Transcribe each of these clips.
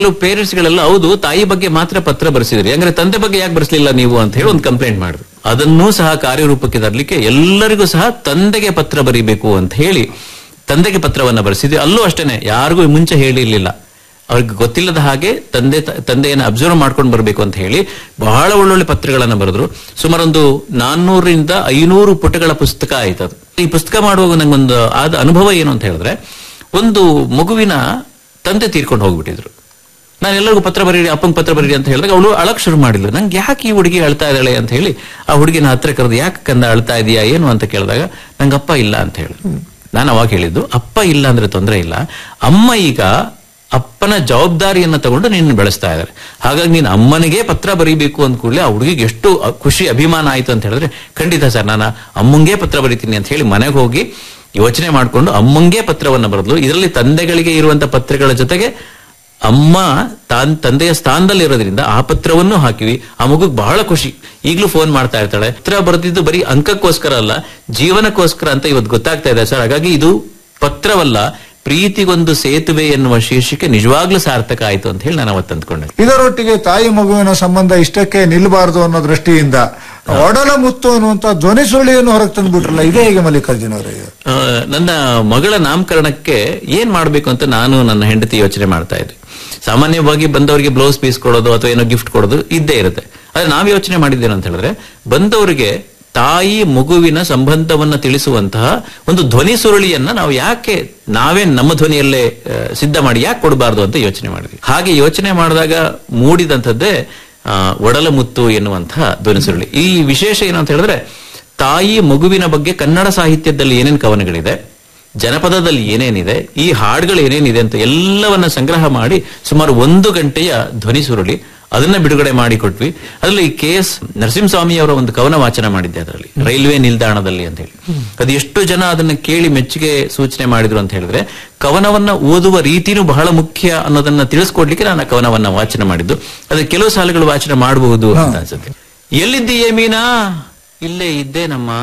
ಕೆಲವು ಪೇರೆಂಟ್ಸ್ ಗಳೆಲ್ಲ ಹೌದು ತಾಯಿ ಬಗ್ಗೆ ಮಾತ್ರ ಪತ್ರ ಬರೆಸಿದ್ರಿ ಅಂದ್ರೆ ತಂದೆ ಬಗ್ಗೆ ಯಾಕೆ ಬರೆಸಲಿಲ್ಲ ನೀವು ಅಂತ ಹೇಳಿ ಒಂದು ಕಂಪ್ಲೇಂಟ್ ಮಾಡಿದ್ರು ಅದನ್ನೂ ಸಹ ಕಾರ್ಯರೂಪಕ್ಕೆ ತರಲಿಕ್ಕೆ ಎಲ್ಲರಿಗೂ ಸಹ ತಂದೆಗೆ ಪತ್ರ ಬರೀಬೇಕು ಅಂತ ಹೇಳಿ ತಂದೆಗೆ ಪತ್ರವನ್ನ ಬರೆಸಿದ್ವಿ ಅಲ್ಲೂ ಅಷ್ಟೇನೆ ಯಾರಿಗೂ ಮುಂಚೆ ಹೇಳಿರ್ಲಿಲ್ಲ ಅವ್ರಿಗೆ ಗೊತ್ತಿಲ್ಲದ ಹಾಗೆ ತಂದೆ ತಂದೆಯನ್ನು ಅಬ್ಸರ್ವ್ ಮಾಡ್ಕೊಂಡು ಬರಬೇಕು ಅಂತ ಹೇಳಿ ಬಹಳ ಒಳ್ಳೊಳ್ಳೆ ಪತ್ರಗಳನ್ನ ಬರೆದ್ರು ಸುಮಾರೊಂದು ನಾನ್ನೂರರಿಂದ ಐನೂರು ಪುಟಗಳ ಪುಸ್ತಕ ಆಯ್ತು ಅದು ಈ ಪುಸ್ತಕ ಮಾಡುವಾಗ ನಂಗೊಂದು ಆದ ಅನುಭವ ಏನು ಅಂತ ಹೇಳಿದ್ರೆ ಒಂದು ಮಗುವಿನ ತಂದೆ ತೀರ್ಕೊಂಡು ಹೋಗ್ಬಿಟ್ಟಿದ್ರು ನಾನು ಎಲ್ಲರಿಗೂ ಪತ್ರ ಬರೀರಿ ಅಪ್ಪಂಗೆ ಪತ್ರ ಬರೀರಿ ಅಂತ ಹೇಳಿದಾಗ ಅವಳು ಅಳಕ್ ಶುರು ಮಾಡಿದ್ಲು ನಂಗೆ ಯಾಕೆ ಈ ಹುಡುಗಿ ಅಳ್ತಾ ಇದ್ದಾಳೆ ಅಂತ ಹೇಳಿ ಆ ಹುಡುಗಿನ ಹತ್ರ ಕರೆದು ಯಾಕೆ ಕಂದ ಅಳ್ತಾ ಇದೀಯಾ ಏನು ಅಂತ ಕೇಳಿದಾಗ ನಂಗೆ ಅಪ್ಪ ಇಲ್ಲ ಅಂತ ಹೇಳಿ ನಾನು ಅವಾಗ ಹೇಳಿದ್ದು ಅಪ್ಪ ಇಲ್ಲ ಅಂದ್ರೆ ತೊಂದರೆ ಇಲ್ಲ ಅಮ್ಮ ಈಗ ಅಪ್ಪನ ಜವಾಬ್ದಾರಿಯನ್ನ ತಗೊಂಡು ನಿನ್ನ ಬೆಳೆಸ್ತಾ ಇದ್ದಾರೆ ಹಾಗಾಗಿ ನೀನು ಅಮ್ಮನಿಗೆ ಪತ್ರ ಬರೀಬೇಕು ಅಂದ ಕೂಡಲೇ ಆ ಹುಡುಗಿಗೆ ಎಷ್ಟು ಅ- ಖುಷಿ ಅಭಿಮಾನ ಆಯ್ತು ಅಂತ ಹೇಳಿದ್ರೆ ಖಂಡಿತ ಸರ್ ನಾನು ಅಮ್ಮಂಗೆ ಪತ್ರ ಬರೀತೀನಿ ಅಂತ ಹೇಳಿ ಮನೆಗೆ ಹೋಗಿ ಯೋಚನೆ ಮಾಡಿಕೊಂಡು ಅಮ್ಮಂಗೆ ಪತ್ರವನ್ನ ಬರೆದ್ಲು ಇದರಲ್ಲಿ ತಂದೆಗಳಿಗೆ ಇರುವಂತ ಪತ್ರಗಳ ಜೊತೆಗೆ ಅಮ್ಮ ತಾನ್ ತಂದೆಯ ಸ್ಥಾನದಲ್ಲಿ ಇರೋದ್ರಿಂದ ಆ ಪತ್ರವನ್ನು ಹಾಕಿವಿ ಆ ಮಗುಗ್ ಬಹಳ ಖುಷಿ ಈಗಲೂ ಫೋನ್ ಮಾಡ್ತಾ ಇರ್ತಾಳೆ ಪತ್ರ ಬರೆದಿದ್ದು ಬರೀ ಅಂಕಕ್ಕೋಸ್ಕರ ಅಲ್ಲ ಜೀವನಕ್ಕೋಸ್ಕರ ಅಂತ ಇವತ್ತು ಗೊತ್ತಾಗ್ತಾ ಇದೆ ಸರ್ ಹಾಗಾಗಿ ಇದು ಪತ್ರವಲ್ಲ ಪ್ರೀತಿಗೊಂದು ಸೇತುವೆ ಎನ್ನುವ ಶೀರ್ಷಿಕೆ ನಿಜವಾಗ್ಲೂ ಸಾರ್ಥಕ ಆಯ್ತು ಅಂತ ಹೇಳಿ ನಾನು ಅವತ್ತು ಅಂದ್ಕೊಂಡೆ ಇದರೊಟ್ಟಿಗೆ ತಾಯಿ ಮಗುವಿನ ಸಂಬಂಧ ಇಷ್ಟಕ್ಕೆ ನಿಲ್ಲಬಾರದು ಅನ್ನೋ ದೃಷ್ಟಿಯಿಂದ ಒಡಲ ಮುತ್ತು ಅನ್ನುವಂತ ಧ್ವನಿ ಸುಳಿಯನ್ನು ಹೊರಗೆ ತಂದ್ಬಿಟ್ರಲ್ಲ ಇದೇ ಹೇಗೆ ಮಲ್ಲಿಕಾರ್ಜುನ ಅವರೇ ಆ, ನನ್ನ ಮಗಳ ನಾಮಕರಣಕ್ಕೆ ಏನ್ ಮಾಡ್ಬೇಕು ಅಂತ ನಾನು ನನ್ನ ಹೆಂಡತಿ ಯೋಚನೆ ಮಾಡ್ತಾ ಇದ್ದೆ ಸಾಮಾನ್ಯವಾಗಿ ಬಂದವರಿಗೆ ಬ್ಲೌಸ್ ಪೀಸ್ ಕೊಡೋದು ಅಥವಾ ಏನೋ ಗಿಫ್ಟ್ ಕೊಡೋದು ಇದ್ದೇ ಇರುತ್ತೆ ಆದ್ರೆ ನಾವ್ ಯೋಚನೆ ಮಾಡಿದ್ದೇನೆ ಅಂತ ಹೇಳಿದ್ರೆ ಬಂದವರಿಗೆ ತಾಯಿ ಮಗುವಿನ ಸಂಬಂಧವನ್ನ ತಿಳಿಸುವಂತಹ ಒಂದು ಧ್ವನಿ ಸುರುಳಿಯನ್ನ ನಾವು ಯಾಕೆ ನಾವೇ ನಮ್ಮ ಧ್ವನಿಯಲ್ಲೇ ಆ, ಸಿದ್ಧ ಮಾಡಿ ಯಾಕೆ ಕೊಡಬಾರ್ದು ಅಂತ ಯೋಚನೆ ಮಾಡಿದ್ವಿ ಹಾಗೆ ಯೋಚನೆ ಮಾಡಿದಾಗ ಮೂಡಿದಂಥದ್ದೇ ಆ, ಒಡಲ ಮುತ್ತು ಎನ್ನುವಂತಹ ಧ್ವನಿ ಸುರುಳಿ ಈ ವಿಶೇಷ ಏನು ಅಂತ ಹೇಳಿದ್ರೆ ತಾಯಿ ಮಗುವಿನ ಬಗ್ಗೆ ಕನ್ನಡ ಸಾಹಿತ್ಯದಲ್ಲಿ ಏನೇನು ಕವನಗಳಿದೆ ಜನಪದದಲ್ಲಿ ಏನೇನಿದೆ ಈ ಹಾಡುಗಳು ಏನೇನಿದೆ ಅಂತ ಎಲ್ಲವನ್ನ ಸಂಗ್ರಹ ಮಾಡಿ ಸುಮಾರು ಒಂದು ಗಂಟೆಯ ಧ್ವನಿ ಸುರುಳಿ ಅದನ್ನ ಬಿಡುಗಡೆ ಮಾಡಿ ಕೊಟ್ವಿ ಅದರಲ್ಲಿ ಕೆ ಎಸ್ ನರಸಿಂಹಸ್ವಾಮಿ ಅವರ ಒಂದು ಕವನ ವಾಚನ ಮಾಡಿದ್ದೆ ಅದರಲ್ಲಿ ರೈಲ್ವೆ ನಿಲ್ದಾಣದಲ್ಲಿ ಅಂತ ಹೇಳಿ ಅದು ಎಷ್ಟು ಜನ ಅದನ್ನ ಕೇಳಿ ಮೆಚ್ಚುಗೆ ಸೂಚನೆ ಮಾಡಿದ್ರು ಅಂತ ಹೇಳಿದ್ರೆ ಕವನವನ್ನ ಓದುವ ರೀತಿನೂ ಬಹಳ ಮುಖ್ಯ ಅನ್ನೋದನ್ನ ತಿಳಿಸ್ಕೊಡ್ಲಿಕ್ಕೆ ನಾನು ಆ ಕವನವನ್ನ ವಾಚನ ಮಾಡಿದ್ದು ಅದ್ರ ಕೆಲವು ಸಾಲುಗಳು ವಾಚನ ಮಾಡಬಹುದು ಅಂತ ಅನ್ಸುತ್ತೆ ಎಲ್ಲಿದ್ದೀಯೇ ಮೀನಾ ಇಲ್ಲೇ ಇದ್ದೇನಮ್ಮ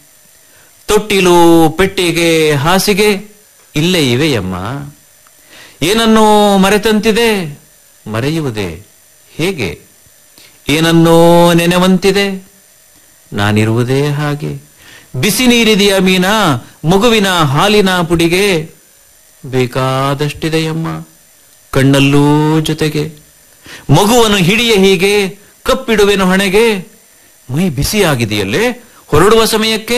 ತೊಟ್ಟಿಲು ಪೆಟ್ಟಿಗೆ ಹಾಸಿಗೆ ಇಲ್ಲೇ ಇವೆಯಮ್ಮ ಏನನ್ನೋ ಮರೆತಂತಿದೆ ಮರೆಯುವುದೇ ಹೇಗೆ ಏನನ್ನೋ ನೆನೆವಂತಿದೆ ನಾನಿರುವುದೇ ಹಾಗೆ ಬಿಸಿ ನೀರಿದೆಯ ಮೀನಾ ಮಗುವಿನ ಹಾಲಿನ ಪುಡಿಗೆ ಬೇಕಾದಷ್ಟಿದೆಯಮ್ಮ ಕಣ್ಣಲ್ಲೂ ಜೊತೆಗೆ ಮಗುವನ್ನು ಹಿಡಿಯ ಹೀಗೆ ಕಪ್ಪಿಡುವೆನು ಹಣೆಗೆ ಮೈ ಬಿಸಿಯಾಗಿದೆಯಲ್ಲೇ ಹೊರಡುವ ಸಮಯಕ್ಕೆ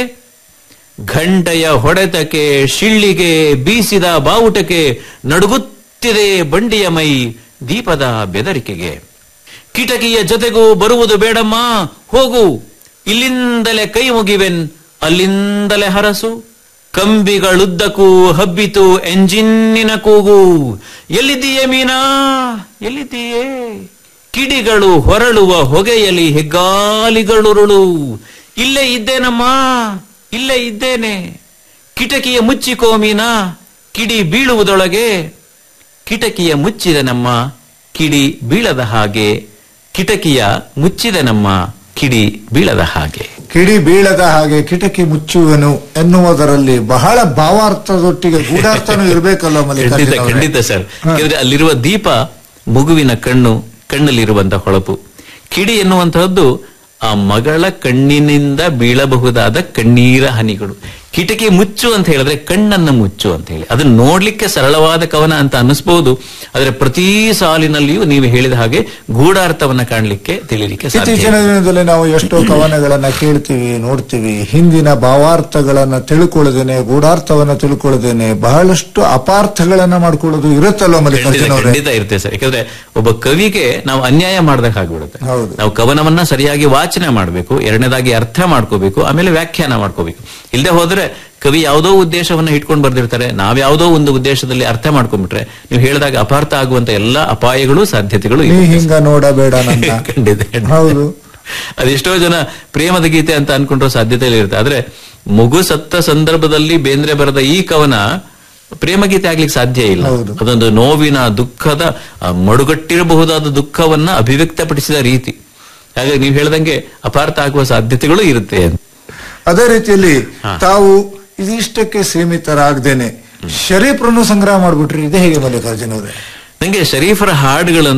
ಘಂಟೆಯ ಹೊಡೆತಕ್ಕೆ ಶಿಳ್ಳಿಗೆ ಬೀಸಿದ ಬಾವುಟಕ್ಕೆ ನಡುಗುತ್ತಿದೆ ಬಂಡಿಯ ಮೈ ದೀಪದ ಬೆದರಿಕೆಗೆ ಕಿಟಕಿಯ ಜೊತೆಗೂ ಬರುವುದು ಬೇಡಮ್ಮ ಹೋಗು ಇಲ್ಲಿಂದಲೇ ಕೈ ಮುಗಿವೆನ್ ಅಲ್ಲಿಂದಲೇ ಹರಸು ಕಂಬಿಗಳುದ್ದಕ್ಕೂ ಹಬ್ಬಿತು ಎಂಜಿನ್ನಿನ ಕೂಗು ಎಲ್ಲಿದ್ದೀಯೇ ಮೀನಾ ಎಲ್ಲಿದ್ದೀಯೇ ಕಿಡಿಗಳು ಹೊರಳುವ ಹೊಗೆಯಲಿ ಹೆಗ್ಗಾಲಿಗಳುರುಳು ಇಲ್ಲೇ ಇದ್ದೇನಮ್ಮ ಇಲ್ಲೇ ಇದ್ದೇನೆ ಕಿಟಕಿಯ ಮುಚ್ಚಿಕೋ ಮೀನಾ ಕಿಡಿ ಬೀಳುವುದೊಳಗೆ ಕಿಟಕಿಯ ಮುಚ್ಚಿದ ನಮ್ಮ ಕಿಡಿ ಬೀಳದ ಹಾಗೆ ಕಿಟಕಿಯ ಮುಚ್ಚಿದ ನಮ್ಮ ಕಿಡಿ ಬೀಳದ ಹಾಗೆ ಕಿಡಿ ಬೀಳದ ಹಾಗೆ ಕಿಟಕಿ ಮುಚ್ಚುವನು ಎನ್ನುವುದರಲ್ಲಿ ಬಹಳ ಭಾವಾರ್ಥದೊಟ್ಟಿಗೆ ಗೂಢಾರ್ಥನೂ ಇರಬೇಕಲ್ಲ ಖಂಡಿತ ಮಲ್ಲಿಕಾರ್ಜುನ ಅವರೇ? ಖಂಡಿತ ಸರ್ ಯಾಕಂದ್ರೆ ಅಲ್ಲಿರುವ ದೀಪ ಮಗುವಿನ ಕಣ್ಣು ಕಣ್ಣಲ್ಲಿರುವಂತಹ ಹೊಳಪು ಕಿಡಿ ಎನ್ನುವಂತಹದ್ದು ಆ ಮಗಳ ಕಣ್ಣಿನಿಂದ ಬೀಳಬಹುದಾದ ಕಣ್ಣೀರ ಹನಿಗಳು ಕಿಟಕಿ ಮುಚ್ಚು ಅಂತ ಹೇಳಿದ್ರೆ ಕಣ್ಣನ್ನ ಮುಚ್ಚು ಅಂತ ಹೇಳಿ ಅದನ್ನ ನೋಡ್ಲಿಕ್ಕೆ ಸರಳವಾದ ಕವನ ಅಂತ ಅನ್ನಿಸ್ಬಹುದು ಆದ್ರೆ ಪ್ರತಿ ಸಾಲಿನಲ್ಲಿಯೂ ನೀವು ಹೇಳಿದ ಹಾಗೆ ಗೂಢಾರ್ಥವನ್ನ ಕಾಣಲಿಕ್ಕೆ ತಿಳಿಲಿಕ್ಕೆ ಸಾಧ್ಯ ಇತ್ತೀಚಿನ ಇಲ್ಲ. ದಿನದಲ್ಲಿ ನಾವು ಎಷ್ಟೋ ಕವನಗಳನ್ನ ಕೇಳ್ತೀವಿ ನೋಡ್ತೀವಿ ಹಿಂದಿನ ಭಾವಾರ್ಥಗಳನ್ನ ತಿಳ್ಕೊಳ್ಳದೇನೆ ಗೂಢಾರ್ಥವನ್ನ ತಿಳ್ಕೊಳ್ಳದೇನೆ ಬಹಳಷ್ಟು ಅಪಾರ್ಥಗಳನ್ನ ಮಾಡ್ಕೊಳ್ಳೋದು ಇರುತ್ತಲ್ವ ಖಂಡಿತ ಮಲ್ಲಿಕಾರ್ಜುನ ಅವರೇ ಖಂಡಿತ ಇರುತ್ತೆ ಸರ್ ಯಾಕಂದ್ರೆ ಒಬ್ಬ ಕವಿಗೆ ನಾವು ಅನ್ಯಾಯ ಮಾಡ್ದಾಗ ಆಗ್ಬಿಡುತ್ತೆ ಹೌದು. ನಾವು ಕವನವನ್ನ ಸರಿಯಾಗಿ ವಾಚನ ಮಾಡಬೇಕು ಎರಡನೇದಾಗಿ ಅರ್ಥ ಮಾಡ್ಕೋಬೇಕು ಆಮೇಲೆ ವ್ಯಾಖ್ಯಾನ ಮಾಡ್ಕೋಬೇಕು ಇಲ್ಲದೆ ಹೋದ್ರೆ ಕವಿ ಯಾವುದೋ ಉದ್ದೇಶವನ್ನ ಇಟ್ಕೊಂಡು ಬರ್ದಿರ್ತಾರೆ ನಾವ್ಯಾವುದೋ ಒಂದು ಉದ್ದೇಶದಲ್ಲಿ ಅರ್ಥ ಮಾಡ್ಕೊಂಡ್ಬಿಟ್ರೆ ನೀವು ಹೇಳಿದಾಗ ಅಪಾರ್ಥ ಆಗುವಂತ ಎಲ್ಲಾ ಅಪಾಯಗಳು ಸಾಧ್ಯತೆಗಳು ನೀ ಇವೆ. ಹಿಂಗ ನೋಡಬೇಡ ನನ್ನ ಖಂಡಿತ ಖಂಡಿತ. ಹೌದು ಅದೆಷ್ಟೋ ಜನ ಪ್ರೇಮದ ಗೀತೆ ಅಂತ ಅನ್ಕೊಂಡ್ರೋ ಸಾಧ್ಯತೆ ಇರುತ್ತೆ ಆದ್ರೆ ಮಗು ಸತ್ತ ಸಂದರ್ಭದಲ್ಲಿ ಬೇಂದ್ರೆ ಬರೆದ ಈ ಕವನ ಪ್ರೇಮ ಗೀತೆ ಆಗ್ಲಿಕ್ಕೆ ಸಾಧ್ಯ ಇಲ್ಲ ಹೌದು. ಅದೊಂದು ನೋವಿನ ದುಃಖದ ಆ, ಮಡುಗಟ್ಟಿರಬಹುದಾದ ದುಃಖವನ್ನ ಅಭಿವ್ಯಕ್ತಪಡಿಸಿದ ರೀತಿ ಹಾಗಾಗಿ ನೀವು ಹೇಳ್ದಂಗೆ ಅಪಾರ್ಥ ಆಗುವ ಸಾಧ್ಯತೆಗಳು ಇರುತ್ತೆ ಅದೇ ರೀತಿಯಲ್ಲಿ ತಾವು ಇದಿಷ್ಟಕ್ಕೆ ಸೀಮಿತರಾಗ್ದೇನೆ ಶರೀಫ್ರನ್ನು ಸಂಗ್ರಹ ಮಾಡ್ಬಿಟ್ರಿ ಇದೇ ಹೇಗೆ ಮಲ್ಲಿಕಾರ್ಜುನ ಅವರೇ ನಂಗೆ ಶರೀಫರ ಹಾಡುಗಳು